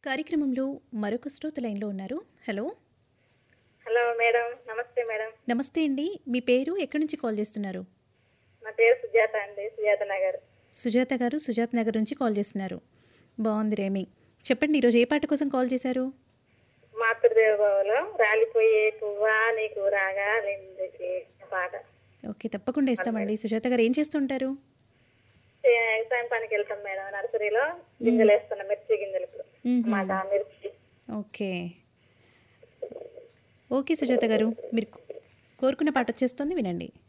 కార్యక్రమంలో మరొక శ్రోత లైన్లో ఉన్నారు హలో హలో మేడం నమస్తే మేడం నమస్తే అండి మీ పేరు ఎక్కడి నుంచి కాల్ చేస్తున్నారు నా పేరు సుజాత అండి సుజాత నగర్ సుజాత గారు సుజాత్ నగర్ నుంచి కాల్ చేస్తున్నారు బాగుంది రేమి చెప్పండి ఈరోజు ఏ పాట కోసం కాల్ చేశారు మాతృదేవలో రాలిపోయే పువ్వా నీకు రాగా లెందుకే పాట ఓకే తప్పకుండా ఇస్తామండి సుజాత గారు ఏం చేస్తుంటారు ఏ- వ్యవసాయం పనికి వెళ్తాం మేడం నర్సరీలో గింజలు వేస్తున్నాం మిర్చి గింజలు ఇప్పుడు మ్మ్. మాట మిర్చి ఓకే ఓకే సుజాత గారు మీరు కోరుకున్న పాట వచ్చేస్తుంది వినండి